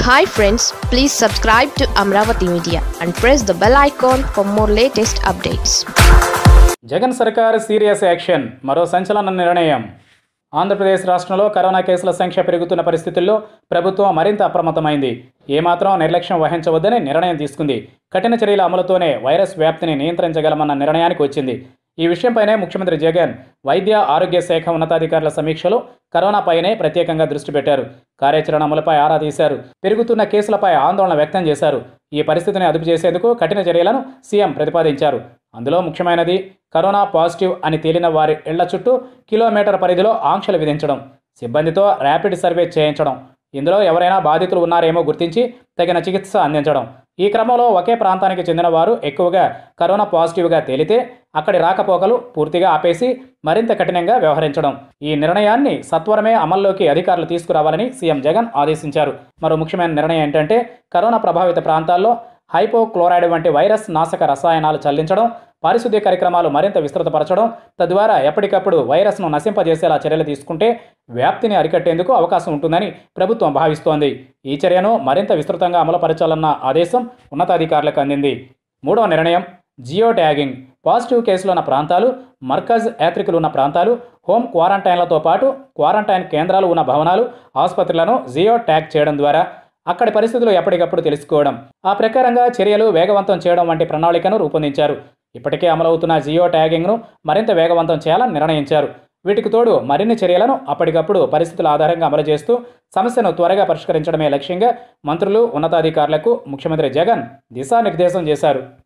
hi friends please subscribe to Amaravati media and press the bell icon for more latest updates Jagan సర్కార్ serious action మరో సంచలన నిర్ణయం ఆంధ్రప్రదేశ్ రాష్ట్రంలో corona కేసుల సంఖ్య పెరుగుతున్న పరిస్థితుల్లో ప్రభుత్వం మరింత అప్రమత్తమైంది ఏమాత్రం నిర్లక్ష్యం వహించవద్దని నిర్ణయం తీసుకుంది కఠిన చర్యల అమలుతోనే వైరస్ వ్యాప్తిని నియంత్రించగలమన్న నిర్ణయానికి వచ్చింది ఈ విషయంపైనే ముఖ్యమంత్రి జగన్ వైద్య ఆరోగ్య శాఖ ఉన్నతాధికారుల సమీక్షలో కరోనాపైనే ప్రత్యేకంగా దృష్టి పెట్టారు కార్యాచరణ అమలుపై ఆరా తీశారు పెరుగుతున్న కేసులపై ఆందోళన వ్యక్తం చేశారు ఈ పరిస్థితిని అదుపు చేసేందుకు కఠిన చర్యలను సీఎం ప్రతిపాదించారు అందులో ముఖ్యమైనది కరోనా పాజిటివ్ అని తేలిన వారి ఇళ్ల చుట్టూ కిలోమీటర్ పరిధిలో ఆంక్షలు విధించడం సిబ్బందితో ర్యాపిడ్ సర్వే చేయించడం ఇందులో ఎవరైనా బాధితులు ఉన్నారేమో గుర్తించి తగిన చికిత్స అందించడం ఈ క్రమంలో ఒకే ప్రాంతానికి చెందిన వారు ఎక్కువగా కరోనా పాజిటివ్గా తేలితే అక్కడి రాకపోకలు పూర్తిగా ఆపేసి మరింత కఠినంగా వ్యవహరించడం ఈ నిర్ణయాన్ని సత్వరమే అమల్లోకి అధికారులు తీసుకురావాలని సీఎం జగన్ ఆదేశించారు మరో ముఖ్యమైన నిర్ణయం ఏంటంటే కరోనా ప్రభావిత ప్రాంతాల్లో హైపోక్లోరైడ్ వంటి వైరస్ నాశక రసాయనాలు చల్లించడం పారిశుద్ధ్య కార్యక్రమాలు మరింత విస్తృతపరచడం తద్వారా ఎప్పటికప్పుడు వైరస్ను నశింపజేసేలా చర్యలు తీసుకుంటే వ్యాప్తిని అరికట్టేందుకు అవకాశం ఉంటుందని ప్రభుత్వం భావిస్తోంది ఈ చర్యను మరింత విస్తృతంగా అమలుపరచాలన్న ఆదేశం ఉన్నతాధికారులకు అందింది మూడవ నిర్ణయం జియో ట్యాగింగ్ పాజిటివ్ కేసులు ఉన్న ప్రాంతాలు మర్కజ్ యాత్రికులు ఉన్న ప్రాంతాలు హోమ్ క్వారంటైన్లతో పాటు క్వారంటైన్ కేంద్రాలు ఉన్న భవనాలు ఆసుపత్రులను జియో ట్యాగ్ చేయడం ద్వారా అక్కడి పరిస్థితులు ఎప్పటికప్పుడు తెలుసుకోవడం ఆ ప్రకారంగా చర్యలు వేగవంతం చేయడం వంటి ప్రణాళికను రూపొందించారు ఇప్పటికే అమలవుతున్న జియో ట్యాగింగ్ను మరింత వేగవంతం చేయాలని నిర్ణయించారు వీటికి తోడు మరిన్ని చర్యలను అప్పటికప్పుడు పరిస్థితుల ఆధారంగా అమలు చేస్తూ సమస్యను త్వరగా పరిష్కరించడమే లక్ష్యంగా మంత్రులు ఉన్నతాధికారులకు ముఖ్యమంత్రి జగన్ దిశానిర్దేశం చేశారు